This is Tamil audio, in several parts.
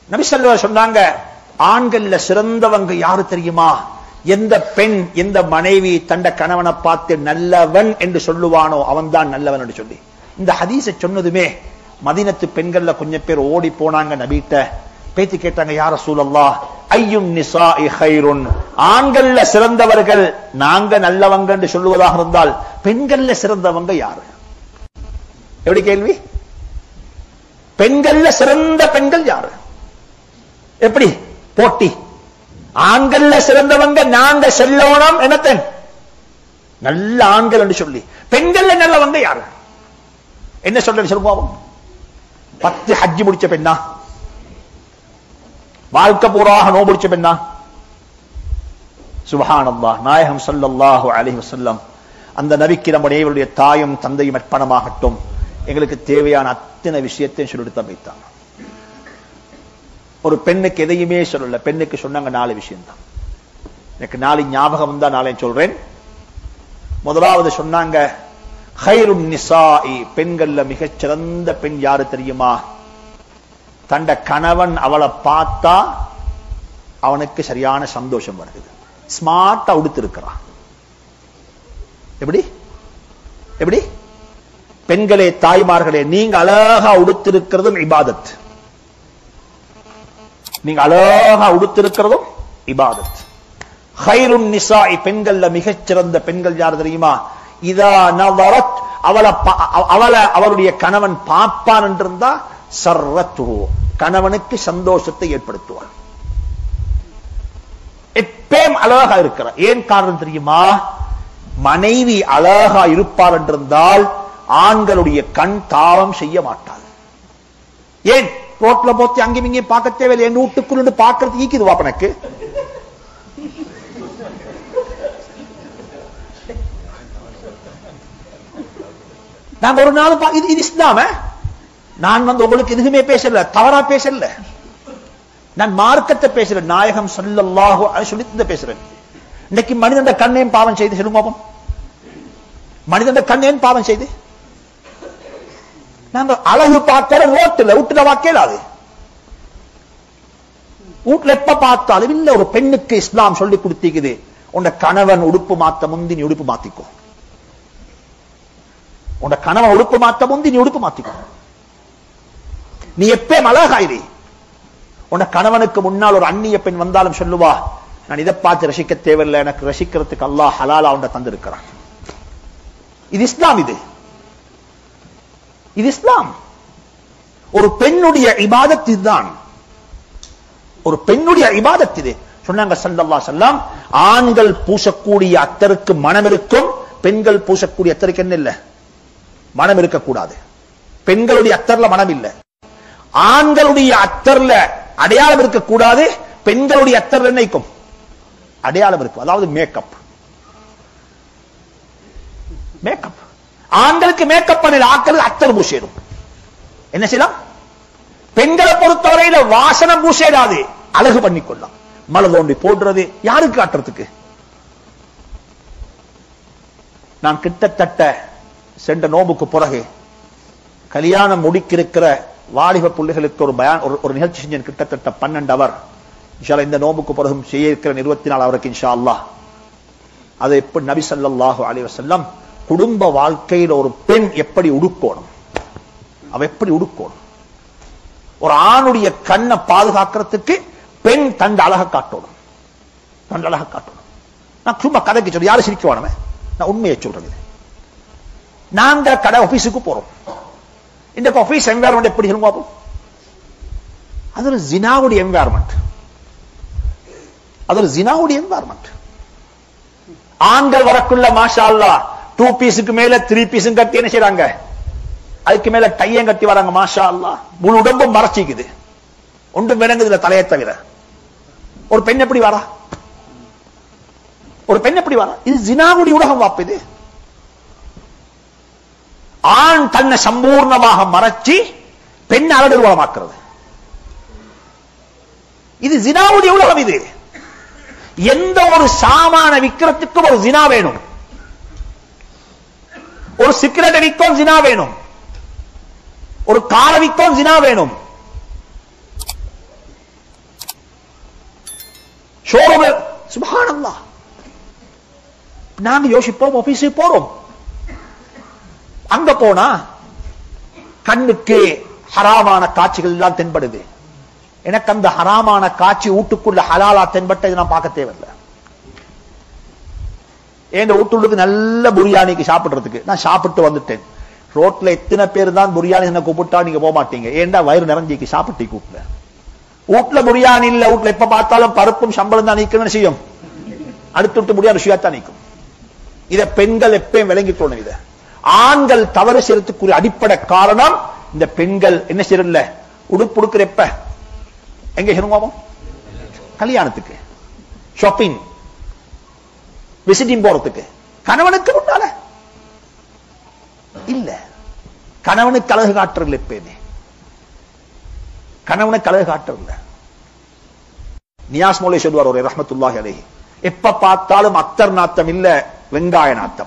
நபிசல்ல சொன்னாங்க ஆண்கள்ல சிறந்தவங்க யாரு தெரியுமா எந்த பெண் எந்த மனைவி தண்ட கணவனை பார்த்து நல்லவன் என்று சொல்லுவானோ அவன்தான் நல்லவன் என்று சொல்லி இந்த ஹதீஸை சொன்னதுமே மதினத்து பெண்கள்ல கொஞ்சம் பேர் ஓடி போனாங்க நபிட்ட பேத்தி கேட்டாங்க யார சூழல்லா ஐயும் நிசா ஹைருன் ஆண்கள்ல சிறந்தவர்கள் நாங்க நல்லவங்க என்று சொல்லுவதாக இருந்தால் பெண்கள்ல சிறந்தவங்க யாரு எப்படி கேள்வி பெண்கள்ல சிறந்த பெண்கள் யாரு எப்படி போட்டி ஆண்கள்ல சிறந்தவங்க நாங்க செல்லோனம் என்னத்தன் நல்ல ஆண்கள் என்று சொல்லி பெண்கள்ல நல்லவங்க யாரு என்ன சொல்ற சொல்லுவோம் பத்து ஹஜ்ஜி முடிச்ச பெண்ணா வாழ்க்கை பூராக நோ முடிச்ச பெண்ணா சுபஹானல்லா நாயகம் ஸல்லல்லாஹு அலைஹி வஸல்லம் அந்த நபிக்கு நம்முடைய தாயும் தந்தையும் அர்ப்பணமாகட்டும் எங்களுக்கு தேவையான அத்தனை விஷயத்தையும் சொல்லிட்டு வைத்தாங்க ஒரு பெண்ணுக்கு எதையுமே சொல்லல பெண்ணுக்கு சொன்னாங்க நாலு விஷயம் தான் எனக்கு நாலு ஞாபகம் வந்தா நாளை சொல்றேன் முதலாவது சொன்னாங்க ஹைருன் நிசாஇ பெண்கள்ல மிகச் சிறந்த பெண் யாரு தெரியுமா தண்ட கணவன் அவளை பார்த்தா அவனுக்கு சரியான சந்தோஷம் வருது ஸ்மார்ட்டா உடுத்திருக்கிறான் எப்படி எப்படி பெண்களே தாய்மார்களே நீங்க அழகா உடுத்திருக்கிறதும் இபாதத் நீங்க அழகா உடுத்திருக்கிறதும் இபாதத் ஹைருன் நிசாஇ பெண்கள்ல மிகச் சிறந்த பெண்கள் யார் தெரியுமா இதா நவரத் அவளை பா- அவ- அவளை அவருடைய கணவன் பார்ப்பான் என்றிருந்தா சர்ரத்து கணவனுக்கு சந்தோஷத்தை ஏற்படுத்துவார் எப்பயும் அழகா இருக்கிறார் ஏன் காரணம் தெரியுமா மனைவி அழகா இருப்பார் என்றிருந்தால் ஆண்களுடைய கண் தாரம் செய்ய மாட்டாது ஏன் ரோட்ல போத்தி அங்கேயும் இங்கேயும் பார்க்க தேவையில்லை என் வீட்டுக்குள்ள பார்க்கறது ஈக்குது வாப்பனுக்கு நாங்க ஒரு நாள் பா- இது இது இஸ்லாம நான் வந்து உங்களுக்கு எதுவுமே பேசல தவறா பேசல நான் மார்க்கத்தை பேசுறேன் நாயகம் ஸல்லல்லாஹு அலைஹி சொல்லி இந்த பேசுறேன் இன்னைக்கு மனிதன் கண்ணையும் பாவம் செய்து சொல்லுங்க பாப்போம் மனிதன் கண்ணையும் பாவம் செய்து நாங்க அழகு பார்க்கிற ரோட்டுல வீட்டுல வாக்கேடாது வீட்டுல எப்ப பார்த்தாலும் இல்ல ஒரு பெண்ணுக்கு இஸ்லாம் சொல்லி கொடுத்திக்குது உன்னை கணவன் உடுப்பு மாத்த முந்தி நீ உடுப்பு மாத்திக்கோ உன்னை கணவன் உடுப்பு மாத்த முந்தி நீ உடுப்பு மாத்திக்கோ நீ எப்பயும் அழகாயிரி உன்னை கணவனுக்கு முன்னால் ஒரு அந்நிய பெண் வந்தாலும் சொல்லுவா நான் இதை பார்த்து ரசிக்க தேவையில்லை எனக்கு ரசிக்கிறதுக்கு அல்லாஹ் ஹலாலா உன்னை தந்திருக்கிறான் இது இஸ்லாம் இது இது இஸ்லாம் ஒரு பெண்ணுடைய இபாதத் இதுதான் ஒரு பெண்ணுடைய இபாதத் இது சொன்னாங்க ஸல்லல்லாஹு அலைஹி வஸல்லம் ஆண்கள் பூசக்கூடிய அத்தருக்கு மனம் இருக்கும் பெண்கள் பூசக்கூடிய அத்தருக்கு என்ன இல்ல மனம் இருக்கக்கூடாது பெண்களுடைய அத்தர்ல மனம் இல்ல ஆண்களுடைய அத்தர்ல அடையாளம் இருக்கக்கூடாது பெண்களுடைய அத்தர்ல என்ன இருக்கும் அடையாளம் இருக்கும் அதாவது மேக்கப் மேக்கப் ஆண்களுக்கு மேக்கப் பண்ணல ஆட்கள் அத்தர் பூசிடும் என்ன செய்யலாம் பெண்களை பொறுத்தவரையில வாசனம் பூசேடாது அழகு பண்ணிக்கொள்ளலாம் மலை தோண்டி போடுறது யாருக்கு காட்டுறதுக்கு நான் கிட்டத்தட்ட சென்ற நோம்புக்கு பிறகு கல்யாணம் முடிக்கிருக்கிற வாலிப பிள்ளைகளுக்கு ஒரு பயான் ஒரு- ஒரு நிகழ்ச்சி செஞ்சேன் கிட்டத்தட்ட பன்னெண்டு அவர் இன்ஷால்லா இந்த நோம்புக்கு பிறகும் செய்ய இருக்கிற இருபத்தி நாலு அவருக்கு இன்ஷா அல்லாஹ் அதை எப்படி நபி ஸல்லல்லாஹு அலைஹி வஸல்லம் குடும்ப வாழ்க்கையில் ஒரு பெண் எப்படி உடுக்கணும் அவ எப்படி உடுக்கணும் ஒரு ஆணுடைய கண்ணை பாதுகாக்கிறதுக்கு பெண் தண்ட அழக காட்டணும் தண்ட அழக காட்டணும் நான் சும்மா கதைக்கு சொல்ல யாரும் சிரிக்க வேணாமே நான் உண்மையை சொல்றது இது. நாங்க கடை ஆபீஸுக்கு போறோம் இந்த ஆபீஸ் என்வாரன்மெண்ட் எப்படி சொல்லுங்க பாப்போம் அது ஒரு ஜினாவுடைய என்வாரன்மெண்ட் அது ஒரு ஜினாவுடைய என்வாரன்மெண்ட் ஆண்கள் வரக்குள்ள மாஷா அல்லாஹ் டூ பீஸுக்கு மேல த்ரீ பீஸும் கட்டி என்ன செய்றாங்க அதுக்கு மேல டையம் கட்டி வராங்க மாஷா அல்லாஹ் முழு உடம்பும் மறைச்சிக்குது ஒன்றும் விளங்குதுல தலையை தவிர ஒரு பெண் எப்படி வரா ஒரு பெண் எப்படி வரா இது ஜினாவுடைய உலகம் வாப்பு இது ஆண் தன்னை சம்பூர்ணமாக மறைச்சி பெண் அழகுருவமாக்குறது இது ஜினாவுடைய உலகம் இது எந்த ஒரு சாமான விக்கிறதுக்கும் ஒரு ஜினா வேணும் ஒரு சிகரெட் விற்கும் ஜினா வேணும் ஒரு கார விற்கும் ஜினா வேணும் சுபஹானல்லாஹ் நாங்க யோசிப்போம் ஆபீஸுக்கு போறோம் அங்க போனா கண்ணுக்கு ஹராமான காட்சிகள் எல்லாம் தென்படுது எனக்கு அந்த ஹராமான காட்சி வீட்டுக்குள்ள ஹலாலா தென்பட்டது நான் பார்க்க தேவையில்லை என் வீட்டுள்ளுக்கு நல்ல புரியாணிக்கு சாப்பிடுறதுக்கு நான் சாப்பிட்டு வந்துட்டேன் ரோட்ல எத்தனை பேர் தான் புரியாணி என்ன கூப்பிட்டா நீங்க போக மாட்டீங்க ஏன்டா வயிறு நிறைஞ்சிக்கு சாப்பிட்டு கூப்பிட வீட்டுல புரியாணி இல்ல வீட்டுல எப்ப பார்த்தாலும் பருப்பும் சம்பளம் தான் நிக்கணும்னு செய்யும் அடுத்து விட்டு முடியாத ருசியாத்தான் நிற்கும் இத பெண்கள் எப்பயும் விளங்கிக்கணும் இத ஆண்கள் தவறு செய்யறதுக்குரிய அடிப்படை காரணம் இந்த பெண்கள் என்ன செய்யறதில்ல உடுப்பு உடுக்கிற எப்ப எங்க செய்யணும் கல்யாணத்துக்கு ஷாப்பிங் விசிட்டிங் போறதுக்கு கணவனுக்கு முன்னால இல்ல கணவனுக்கு அழகு காட்டுறதில்ல எப்பயுமே கணவனுக்கு அழகு காட்டுறதில்ல நியாஸ் மோலே சொல்வார் ஒரு ரஹமத்துல்லாஹி அலைஹி எப்ப பார்த்தாலும் அத்தர் நாத்தம் இல்ல வெங்காய நாத்தம்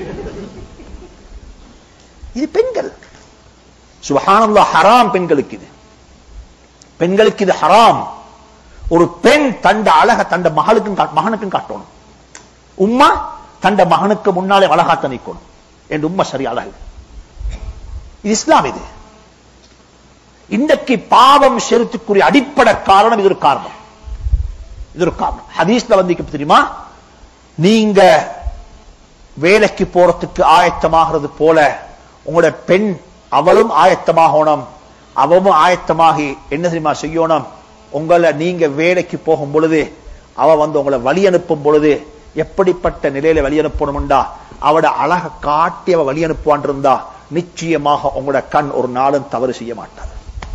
இது பெண்கள் சுபஹானல்லாஹ் ஹராம் பெண்களுக்கு இது பெண்களுக்கு இது ஹராம் ஒரு பெண் தண்ட அழக தண்ட மகளுக்கும் கா- மகனுக்கும் காட்டணும் உம்மா தண்ட மகனுக்கு முன்னாலே அழகாத்த நிக்கணும் என்று உம்மா சரி அழகு இது இஸ்லாம் இது இன்றைக்கு பாவம் செலுத்துக்குரிய அடிப்படை காரணம் இது ஒரு காரணம் இது ஒரு காரணம் ஹதீஸ்ல வந்து இப்ப தெரியுமா நீங்க வேலைக்கு போறதுக்கு ஆயத்தமாகிறது போல உங்களோட பெண் அவளும் ஆயத்தமாகணும் அவவும் ஆயத்தமாகி என்ன தெரியுமா செய்யணும் உங்களை நீங்க வேலைக்கு போகும் பொழுது அவ வந்து உங்களை வழி அனுப்பும் பொழுது எப்படிப்பட்ட நிலையில வழி அனுப்பணும்டா அவட அழக காட்டி அவ வழி அனுப்புவான் இருந்தா நிச்சயமாக உங்களோட கண் ஒரு நாளும் தவறு செய்ய மாட்டார்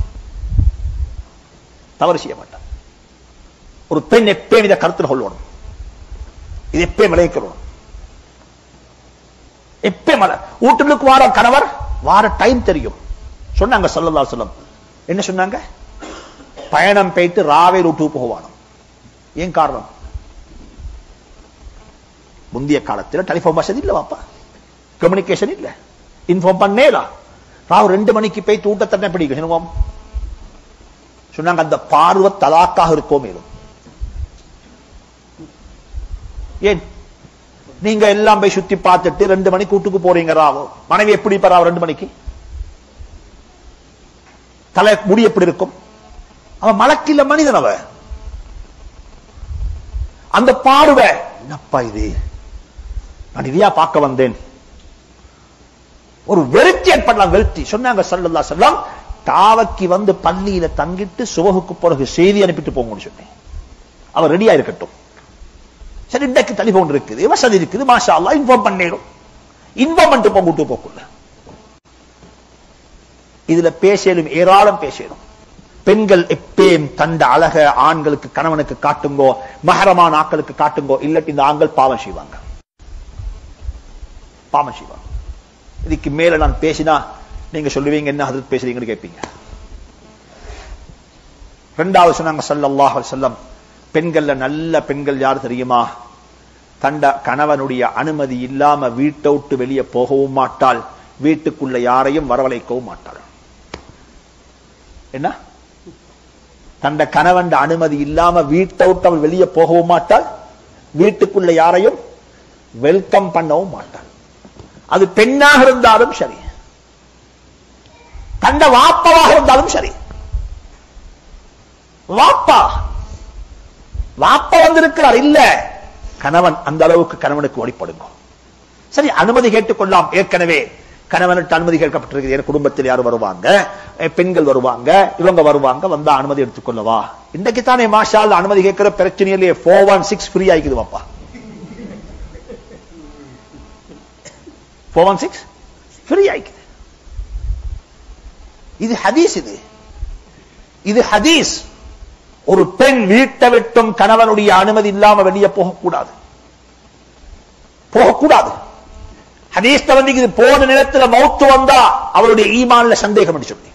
தவறு செய்ய மாட்டார் ஒரு பெண் எப்பயும் இதை கருத்தில் கொள்ளணும் இது எப்பயும் விளைவிக்கணும் எப்பயும் மல- வீட்டுக்கு வார கணவர் வார டைம் தெரியும் சொன்னாங்க சல்லல்லா சொல்லம் என்ன சொன்னாங்க பயணம் போயிட்டு ராவே விட்டு போகவானோம் ஏன் காரணம் முந்தைய காலத்துல டெலிபோன் வசதி இல்ல வாப்பா கம்யூனிகேஷன் இல்ல இன்ஃபார்ம் பண்ணேலா ராவ் ரெண்டு மணிக்கு போய் தூட்டத்தன்னை பிடிக்கும் என்னவோம் சொன்னாங்க அந்த பார்வை தலாக்காக இருக்கோ மேலும் ஏன் நீங்க எல்லாம் போய் சுத்தி பார்த்துட்டு ரெண்டு மணிக்கு கூட்டுக்கு போறீங்க ராவோ மனைவி எப்படி பரா ரெண்டு மணிக்கு தலை முடி எப்படி இருக்கும் அவன் மலக்கில்ல மனிதன் அவ அந்த பார்வை என்னப்பா இது நான் இதையா பார்க்க வந்தேன் ஒரு வெறுத்தி ஏற்படலாம் வெறுத்தி சொன்னாங்க சல்லல்லா செல்லம் தாவக்கி வந்து பள்ளியில தங்கிட்டு சுவகுக்கு பிறகு செய்தி அனுப்பிட்டு போங்கன்னு சொன்னேன் அவர் ரெடியா இருக்கட்டும் சரி இன்றைக்கு டெலிபோன் இருக்குது வசதி இருக்குது மாஷா அல்லா இன்ஃபார்ம் பண்ணிடும் இன்ஃபார்ம் பண்ணிட்டு போங்க விட்டு போக்குள்ள இதுல பேசலும் ஏராளம் பேசலும் பெண்கள் எப்பயும் தந்த அழக ஆண்களுக்கு கணவனுக்கு காட்டுங்கோ மகரமான ஆட்களுக்கு காட்டுங்கோ இல்லாட்டி இந்த ஆண்கள் பாவம் செய்வாங்க பாவம் செய்வாங்க இதுக்கு மேல நான் பேசினா நீங்க சொல்லுவீங்க என்ன அது பேசுறீங்கன்னு கேட்பீங்க ரெண்டாவது சொன்னாங்க ஸல்லல்லாஹு அலைஹி வஸல்லம் பெண்கள்ல நல்ல பெண்கள் யார் தெரியுமா தண்ட கணவனுடைய அனுமதி இல்லாம வீட்டை விட்டு வெளியே போகவும் மாட்டாள் வீட்டுக்குள்ள யாரையும் வரவழைக்கவும் மாட்டாள் என்ன தண்ட கணவன் அனுமதி இல்லாம வீட்டை விட்டு அவள் வெளியே போகவும் மாட்டாள் வீட்டுக்குள்ள யாரையும் வெல்கம் பண்ணவும் மாட்டாள் அது பெண்ணாக இருந்தாலும் சரி தண்ட வாப்பாவாக இருந்தாலும் சரி வாப்பா வாப்பா வந்திருக்கிறார் இல்ல கணவன் அந்த அளவுக்கு கணவனுக்கு வழிபடுங்க சரி அனுமதி கேட்டுக்கொள்ளலாம் ஏற்கனவே கணவனுக்கு அனுமதி கேட்கப்பட்டிருக்கு என் குடும்பத்தில் யாரும் வருவாங்க அஹ் பெண்கள் வருவாங்க இவங்க வருவாங்க வந்தா அனுமதி எடுத்துக்கொள்ளவா இன்றைக்கு தானே மாஷால் அனுமதி கேட்கிற பிரச்சனையிலேயே ஃபோர் ஒன் சிக்ஸ் ஃப்ரீ ஆயிக்குது வாப்பா ஃபோர் ஒன் சிக்ஸ் ஃப்ரீ ஆயிக்குது இது ஹதீஸ் இது இது ஹதீஸ் ஒரு பெண் வீட்டை விட்டும் கணவனுடைய அனுமதி இல்லாம வெளியே போகக்கூடாது போகக்கூடாது ஹதீஸ்ல வந்து இது போன நிலத்துல மௌத்து வந்தா அவருடைய ஈமான்ல சந்தேகம் என்று சொல்லி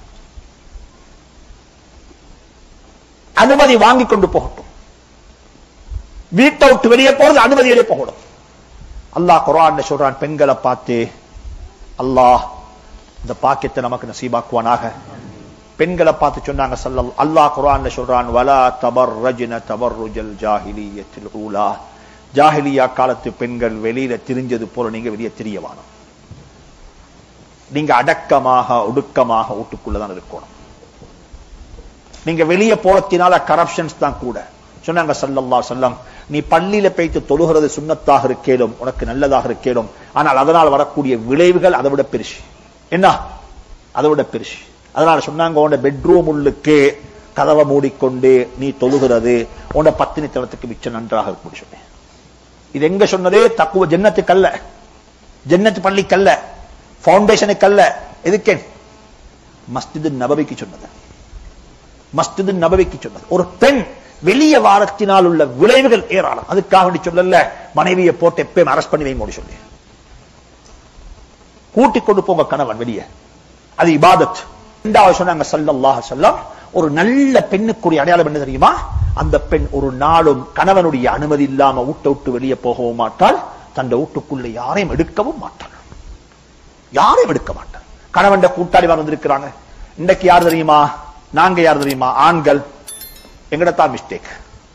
அனுமதி வாங்கி கொண்டு போகட்டும் வீட்டை விட்டு வெளியே போறது அனுமதியிலே போகணும் அல்லாஹ் குரான் சொல்றான் பெண்களை பார்த்து அல்லாஹ் இந்த பாக்கியத்தை நமக்கு நசீபாக்குவானாக பெண்களை பார்த்து சொன்னாங்க சல்லல் அல்லாஹ் குர்ஆன்ல சொல்றான் வலா தபர்ரஜ்ன தபர்ருஜல் ஜாஹிலியத்தில் ஊலா ஜாஹிலியா காலத்து பெண்கள் வெளியில திரிஞ்சது போல நீங்க வெளியே தெரியவானோம் நீங்க அடக்கமாக ஒடுக்கமாக வீட்டுக்குள்ளதான் இருக்கணும் நீங்க வெளியே போறத்தினால கரப்ஷன்ஸ் தான் கூட சொன்னாங்க சல்லல்லா சொல்லம் நீ பள்ளியில போய்த்து தொழுகிறது சுண்ணத்தாக இருக்கேடும் உனக்கு நல்லதாக இருக்கேடும் ஆனால் அதனால் வரக்கூடிய விளைவுகள் அதை விட பெருசு என்ன அதை விட பெருசு அதனால சொன்னாங்க உன்னோட பெட்ரூம் உள்ளுக்கு கதவை மூடிக்கொண்டு நீ தொழுகிறது உன்னோட பத்தினி தளத்துக்கு மிச்சம் நன்றாக இருக்கும் சொன்னேன் இது எங்க சொன்னதே தக்குவ ஜன்னத்துக்கு அல்ல ஜன்னத்து பள்ளிக்கு அல்ல பவுண்டேஷனுக்கு அல்ல எதுக்கே மஸ்ஜிது நபவிக்கு சொன்னது மஸ்ஜிது நபவிக்கு சொன்னது ஒரு பெண் வெளிய வாரத்தினால் உள்ள விளைவுகள் ஏராளம் அதுக்காக வேண்டி சொல்லல மனைவியை போட்டு எப்பயும் அரெஸ்ட் பண்ணி வைங்க சொல்லி கூட்டிக் கொண்டு போங்க கணவன் வெளியே அது இபாதத் இரண்டாவது சொன்னாங்க சல்லல்லாஹு சொல்லம் ஒரு நல்ல பெண்ணுக்குரிய அடையாளம் என்ன தெரியுமா அந்த பெண் ஒரு நாளும் கணவனுடைய அனுமதி இல்லாம ஊட்ட விட்டு வெளியே போகவும் மாட்டாள் தன் வீட்டுக்குள்ள யாரையும் எடுக்கவும் மாட்டாள் யாரையும் எடுக்க மாட்டாள் கணவன் கூட்டாளி வந்திருக்கிறாங்க இன்றைக்கு யார் தெரியுமா நாங்க யார் தெரியுமா ஆண்கள் எங்கடத்தான் மிஸ்டேக்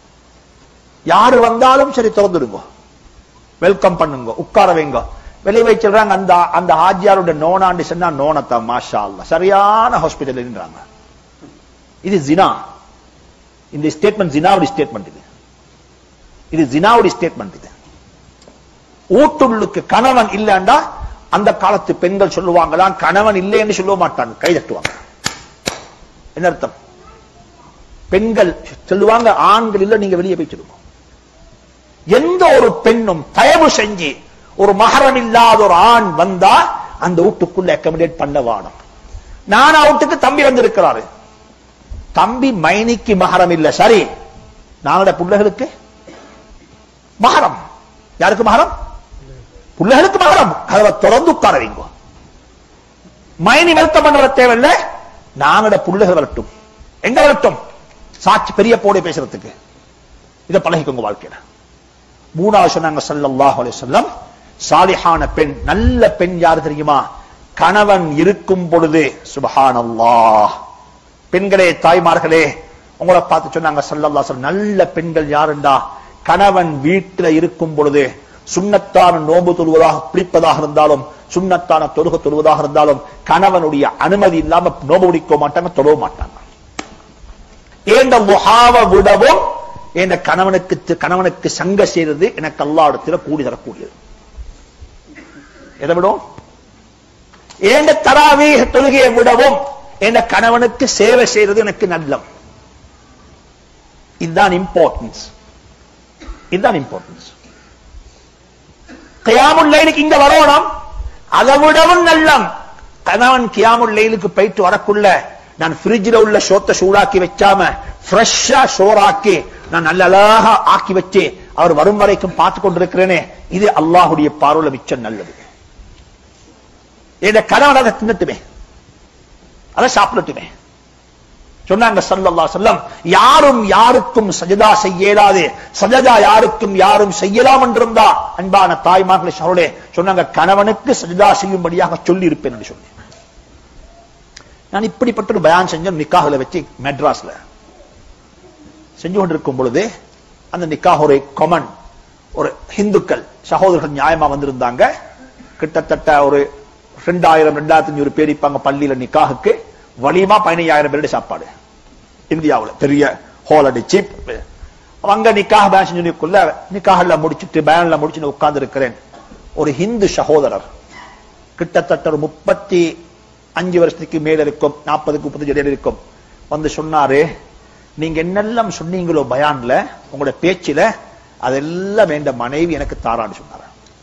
யாரு வந்தாலும் சரி திறந்துடுங்க வெல்கம் பண்ணுங்க உட்கார வைங்க வெளியே வச்சிடுறாங்க அந்த அந்த ஆஜியாரோட நோனாண்டு சொன்னா நோனத்தான் மாஷா அல்லா சரியான ஹாஸ்பிட்டல் இது ஜினா இந்த ஸ்டேட்மெண்ட் ஜினாவுடைய ஸ்டேட்மெண்ட் இது இது ஜினாவுடைய ஸ்டேட்மெண்ட் இது ஊட்டுள்ளுக்கு கணவன் இல்லைண்டா அந்த காலத்து பெண்கள் சொல்லுவாங்களாம் கணவன் இல்லைன்னு சொல்ல மாட்டாங்க கை தட்டுவாங்க என்ன அர்த்தம் பெண்கள் சொல்லுவாங்க ஆண்கள் இல்ல நீங்க வெளியே போய் சொல்லுவோம் எந்த ஒரு பெண்ணும் தயவு செஞ்சு ஒரு மகரம் இல்லாத ஒரு ஆண் வந்தா அந்த வீட்டுக்குள்ள அக்கமடேட் பண்ண வாடும் நானா வீட்டுக்கு தம்பி வந்திருக்கிறாரு தம்பி மைனிக்கு மகரம் இல்ல சரி நாங்களோட பிள்ளைகளுக்கு மகரம் யாருக்கு மகரம் பிள்ளைகளுக்கு மகரம் கதவை திறந்து உட்கார வைங்க மைனி வெல்கம் பண்ண வர தேவையில்லை நாங்களோட பிள்ளைகள் வரட்டும் எங்க வரட்டும் சாட்சி பெரிய போட பேசுறதுக்கு இதை பழகிக்கோங்க வாழ்க்கையில மூணாவது சொன்னாங்க சல்லல்லாஹு அலைஹி வஸல்லம் சாலிஹான பெண் நல்ல பெண் யாரு தெரியுமா கணவன் இருக்கும் பொழுது சுபஹானல்லாஹ் பெண்களே தாய்மார்களே உங்களை பார்த்து சொன்னாங்க சல்லல்லா சொல்லம் நல்ல பெண்கள் யாருண்டா கணவன் வீட்டில இருக்கும் பொழுது சுண்ணத்தான நோம்பு தொழுவதாக பிடிப்பதாக இருந்தாலும் சுண்ணத்தான தொழுக தொழுவதாக இருந்தாலும் கணவனுடைய அனுமதி இல்லாம நோம்பு பிடிக்க மாட்டாங்க தொழுவ மாட்டாங்க ஏந்த முகாவ விடவும் என் கணவனுக்கு கணவனுக்கு சங்க செய்யறது எனக்கு அல்லாடத்தில் கூடி தரக்கூடியது எதை விடும் ஏண்ட தராவீக தொழுகையை விடவும் என் கணவனுக்கு சேவை செய்யறது எனக்கு நல்லம் இதுதான் இம்பார்ட்டன்ஸ் இதுதான் இம்பார்ட்டன்ஸ் கியாமுல் லைலுக்கு இங்க வரணும் அதை விடவும் நல்லம் கணவன் கியாமுல் லைலுக்கு போயிட்டு வரக்குள்ள நான் பிரிட்ஜில் உள்ள சோத்தை சூடாக்கி வச்சாம ஃப்ரெஷ்ஷா சோறாக்கி நான் நல்ல அழகா ஆக்கி வச்சு அவர் வரும் வரைக்கும் பார்த்து கொண்டிருக்கிறேனே இது அல்லாஹுடைய பார்வையில மிச்சம் நல்லது என் கணவன் அதை தின்னட்டுமே அதை சாப்பிடட்டுமே சொன்னாங்க சல்லல்லா சொல்லம் யாரும் யாருக்கும் சஜதா செய்யலாது சஜதா யாருக்கும் யாரும் செய்யலாம் என்றிருந்தா அன்பான தாய்மார்களை சரோடே சொன்னாங்க கணவனுக்கு சஜதா செய்யும்படியாக சொல்லி இருப்பேன் என்று சொன்னேன் நான் இப்படிப்பட்ட ஒரு பயான் செஞ்சேன் நிக்காஹில் வச்சு மெட்ராஸ்ல செஞ்சு கொண்டிருக்கும் பொழுது அந்த நிக்காஹ் ஒரு கொமன் ஒரு ஹிந்துக்கள் சகோதரர்கள் நியாயமா வந்திருந்தாங்க கிட்டத்தட்ட ஒரு ரெண்டாயிரம் ரெண்டாயிரத்தி அஞ்சூறு பேர் இருப்பாங்க பள்ளியில நிக்காஹுக்கு வலிமா பதினையாயிரம் பேருடைய சாப்பாடு இந்தியாவுல பெரிய ஹோல் அடிச்சு அங்க நிக்காக பேன் செஞ்சுக்குள்ள நிக்காஹ்ல முடிச்சுட்டு பேன்ல முடிச்சுட்டு உட்கார்ந்து இருக்கிறேன் ஒரு ஹிந்து சகோதரர் கிட்டத்தட்ட ஒரு முப்பத்தி அஞ்சு வருஷத்துக்கு மேல இருக்கும் நாற்பதுக்கு முப்பத்தஞ்சு இடையில இருக்கும் வந்து சொன்னாரு நீங்க என்னெல்லாம் சொன்னீங்களோ பயான்ல உங்களோட பேச்சில அதெல்லாம் என்ற மனைவி எனக்கு தாரான்னு சொன்னார்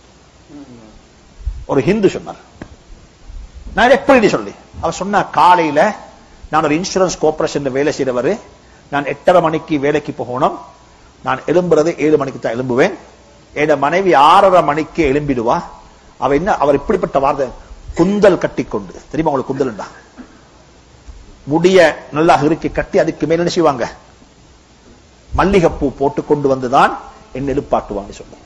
ஒரு ஹிந்து சொன்னார் நான் எப்படி சொல்லி அவர் சொன்ன காலையில நான் ஒரு இன்சூரன்ஸ் கோஆபரேஷன்ல வேலை செய்யறவர் நான் எட்டரை மணிக்கு வேலைக்கு போகணும் நான் எழும்புறது ஏழு மணிக்கு தான் எழும்புவேன் என் மனைவி ஆறரை மணிக்கு எழும்பிடுவா அவ என்ன அவர் இப்படிப்பட்ட வார்த்தை குந்தல் கட்டி கொண்டு தெரியுமா உங்களுக்கு குந்தல்டா முடிய நல்லா இறுக்கி கட்டி அதுக்கு மேல என்ன செய்வாங்க மல்லிகைப்பூ போட்டு கொண்டு வந்துதான் என்ன எழுப்பாட்டுவாங்க சொல்லுங்க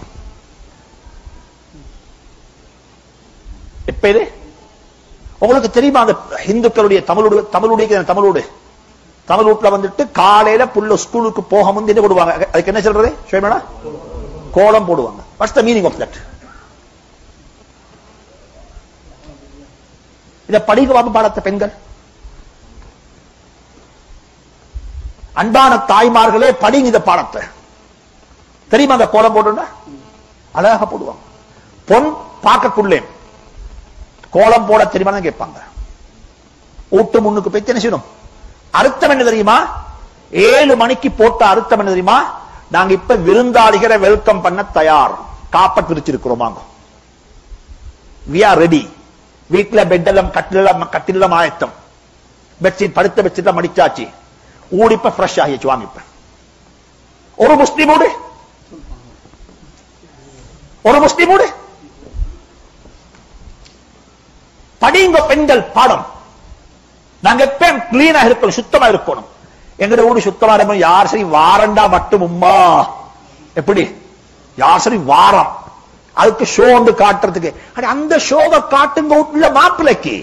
எப்ப இது உங்களுக்கு தெரியுமா அந்த இந்துக்களுடைய தமிழோடு தமிழுடைய தமிழோடு தமிழ் வீட்டுல வந்துட்டு காலையில புள்ள ஸ்கூலுக்கு போக முந்தி என்ன போடுவாங்க அதுக்கு என்ன சொல்றது ஷோமேடா கோலம் போடுவாங்க what's the meaning of that இத படிக்க வாங்க பாடத்த பெண்கள் அன்பான தாய்மார்களே படிங்க இந்த பாடத்தை தெரியுமா அந்த கோலம் போடுன்னா அழகா போடுவாங்க பொன் பார்க்கக்குள்ளே கோலம் போட தெரியுமா கேட்பாங்க ஊட்டு முன்னுக்கு போய் என்ன செய்யணும் அர்த்தம் என்ன தெரியுமா ஏழு மணிக்கு போட்ட அர்த்தம் என்ன தெரியுமா நாங்க இப்ப விருந்தாளிகளை வெல்கம் பண்ண தயார் காப்பட் விரிச்சிருக்கிறோம் வாங்க வி ஆர் ரெடி வீட்டுல பெட் எல்லாம் கட்டில கட்டிலாம் ஆயத்தம் பெட்ஷீட் படுத்த பெட்ஷீட் மடிச்சாச்சு ஊடிப்ப ஃப்ரெஷ் ஆகிச்சு வாங்க இப்ப ஒரு முஸ்லீமோடு ஒரு முஸ்லீமோடு படிங்க பெண்கள் பாடம் நாங்க எப்பயும் கிளீனா இருக்கணும் சுத்தமா இருக்கணும் எங்கட ஊரு சுத்தமா இருக்கணும் யார் சரி வாரண்டா மட்டும் உம்மா எப்படி யார் சரி வாரம் அதுக்கு ஷோ வந்து காட்டுறதுக்கு அட, அந்த ஷோவை காட்டுங்க உள்ள மாப்பிளைக்கு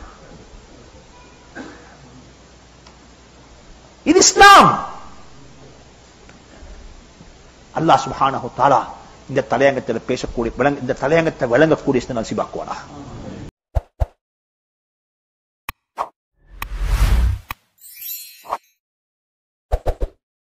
இது இஸ்லாம் அல்லாஹ் சுப்ஹானஹு தஆலா இந்த தலையங்கத்தில் பேசக்கூடிய விளங்க- இந்த தலையங்கத்தை விளங்கக்கூடிய நசிபாக்குவானா